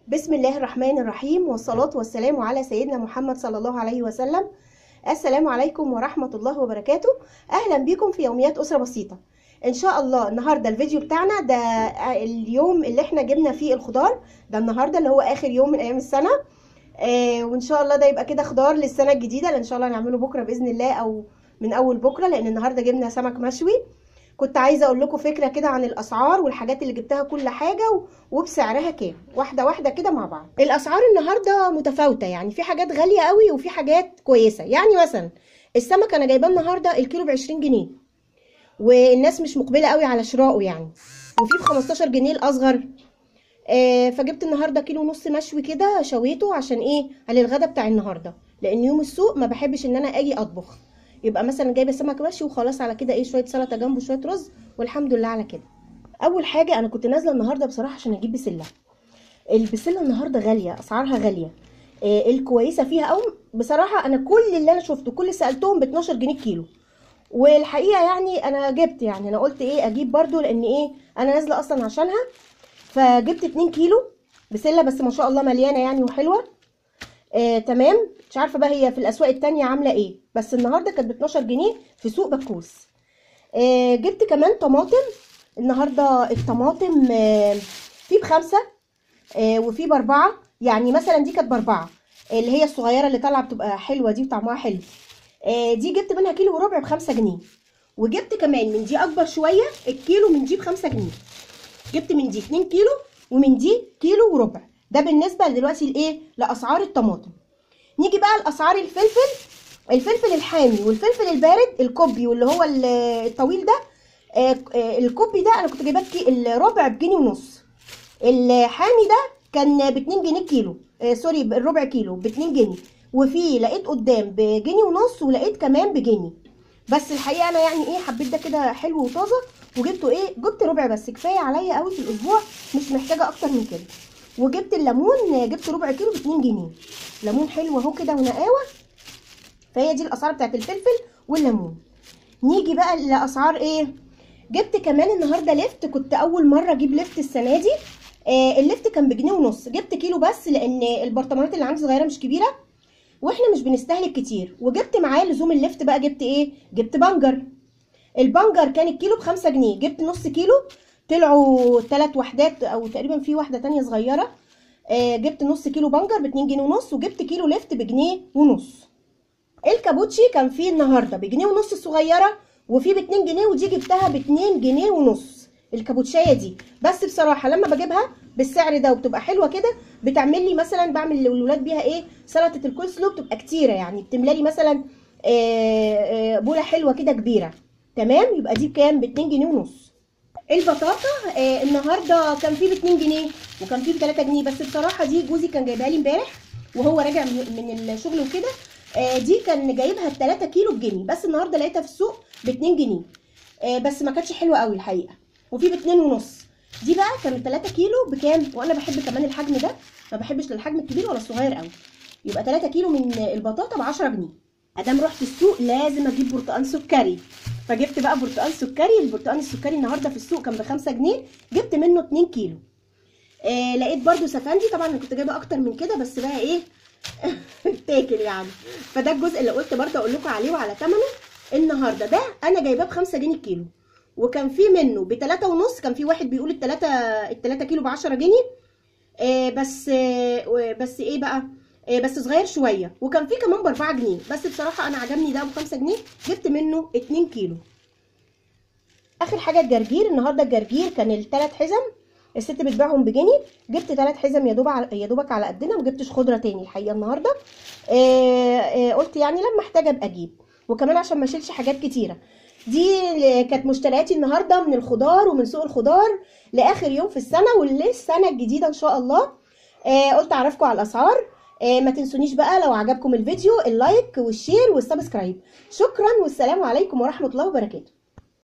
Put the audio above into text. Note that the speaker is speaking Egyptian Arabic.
بسم الله الرحمن الرحيم والصلاة والسلام على سيدنا محمد صلى الله عليه وسلم السلام عليكم ورحمة الله وبركاته أهلا بكم في يوميات أسرة بسيطة إن شاء الله النهاردة الفيديو بتاعنا ده اليوم اللي احنا جبنا فيه الخضار ده النهاردة اللي هو آخر يوم من أيام السنة آه وإن شاء الله ده يبقى كده خضار للسنة الجديدة اللي إن شاء الله نعمله بكرة بإذن الله أو من أول بكرة لأن النهاردة جبنا سمك مشوي كنت عايزه اقول لكم فكره كده عن الاسعار والحاجات اللي جبتها كل حاجه وبسعرها كام واحده واحده كده مع بعض الاسعار النهارده متفاوته يعني في حاجات غاليه قوي وفي حاجات كويسه يعني مثلا السمك انا جايباه النهارده الكيلو ب 20 جنيه والناس مش مقبله قوي على شرائه يعني وفي ب 15 جنيه الاصغر آه فجبت النهارده كيلو ونص مشوي كده شويته عشان ايه على الغدا بتاع النهارده لان يوم السوق ما بحبش ان انا اجي اطبخ يبقى مثلا جايبه سمك مشوي وخلاص على كده ايه شويه سلطه جنبه شويه رز والحمد لله على كده اول حاجه انا كنت نازله النهارده بصراحه عشان اجيب بسله البسله النهارده غاليه اسعارها غاليه آه الكويسه فيها او بصراحه انا كل اللي انا شفته كل اللي سالتهم ب 12 جنيه كيلو والحقيقه يعني انا جبت يعني انا قلت ايه اجيب برده لان ايه انا نازله اصلا عشانها فجبت 2 كيلو بسله بس ما شاء الله مليانه يعني وحلوه آه تمام مش عارفه بقى هي في الاسواق التانية عامله ايه بس النهارده كانت ب 12 جنيه في سوق بكوس آه جبت كمان طماطم النهارده الطماطم آه في بخمسه آه وفي باربعه يعني مثلا دي كانت باربعه اللي هي الصغيره اللي طالعه بتبقى حلوه دي وطعمها حلو آه دي جبت منها كيلو وربع بخمسة جنيه وجبت كمان من دي اكبر شويه الكيلو من دي بخمسة جنيه جبت من دي 2 كيلو ومن دي كيلو وربع ده بالنسبه دلوقتي لايه لاسعار الطماطم نيجي بقى لاسعار الفلفل الفلفل الحامي والفلفل البارد الكوبي واللي هو الطويل ده الكوبي ده انا كنت جايباه الربع بجنيه ونص الحامي ده كان ب 2 جنيه كيلو سوري الربع كيلو ب 2 جنيه وفي لقيت قدام بجنيه ونص ولقيت كمان بجنيه بس الحقيقه انا يعني ايه حبيت ده كده حلو وطازه وجبته ايه جبت ربع بس كفايه عليا قوي في الاسبوع مش محتاجه اكتر من كده وجبت الليمون جبت ربع كيلو ب 2 جنيه ليمون حلو اهو كده ونقاوه فهي دي الاسعار بتاعت الفلفل والليمون نيجي بقى لاسعار ايه جبت كمان النهارده لفت كنت اول مره اجيب لفت السنه دي آه اللفت كان بجنيه ونص جبت كيلو بس لان البرطمانات اللي عندي صغيره مش كبيره واحنا مش بنستهلك كتير وجبت معاه لزوم اللفت بقى جبت ايه جبت بنجر البنجر كان الكيلو بخمسة جنيه جبت نص كيلو طلعوا ثلاث وحدات او تقريبا في واحده تانية صغيره آه جبت نص كيلو بنجر ب 2 جنيه ونص وجبت كيلو لفت بجنيه ونص الكابوتشي كان فيه النهارده بجنيه ونص الصغيره وفي ب 2 جنيه ودي جبتها ب 2 جنيه ونص الكابوتشايه دي بس بصراحه لما بجيبها بالسعر ده وبتبقى حلوه كده بتعمل لي مثلا بعمل للولاد بيها ايه سلطه الكول سلو بتبقى كتيره يعني بتملى لي مثلا آه بوله حلوه كده كبيره تمام يبقى دي بكام ب 2 جنيه ونص البطاطا آه النهارده كان فيه ب 2 جنيه وكان فيه ب 3 جنيه بس بصراحه دي جوزي كان جايبها لي امبارح وهو راجع من الشغل وكده آه دي كان جايبها ب 3 كيلو بجنيه بس النهارده لقيتها في السوق ب 2 جنيه آه بس ما كانتش حلوه قوي الحقيقه وفي ب 2 ونص دي بقى كانت 3 كيلو بكام وانا بحب كمان الحجم ده ما بحبش لا الحجم الكبير ولا الصغير قوي يبقى 3 كيلو من البطاطا ب 10 جنيه ادام رحت السوق لازم اجيب برتقال سكري فجبت بقى برتقال سكري البرتقال السكري النهارده في السوق كان ب 5 جنيه جبت منه 2 كيلو آه لقيت برده سفندي طبعا انا كنت جايبه اكتر من كده بس بقى ايه تاكل يعني فده الجزء اللي قلت برده اقول لكم عليه وعلى ثمنه النهارده ده انا جايباه ب 5 جنيه الكيلو وكان في منه ب 3 ونص كان في واحد بيقول ال 3 ال 3 كيلو ب 10 جنيه آه بس آه بس ايه بقى آه بس صغير شويه وكان في كمان ب 4 جنيه بس بصراحه انا عجبني ده ب 5 جنيه جبت منه 2 كيلو اخر حاجه الجرجير النهارده الجرجير كان الثلاث حزم الست بتبيعهم بجنيه جبت ثلاث حزم يا دوب يا دوبك على قدنا ما جبتش خضره تاني الحقيقه النهارده آه آه قلت يعني لما احتاج ابقى اجيب وكمان عشان ما اشيلش حاجات كتيره دي كانت مشترياتي النهارده من الخضار ومن سوق الخضار لاخر يوم في السنه وللسنه الجديده ان شاء الله آه قلت اعرفكم على الاسعار آه ما تنسونيش بقى لو عجبكم الفيديو اللايك والشير والسبسكرايب شكرا والسلام عليكم ورحمه الله وبركاته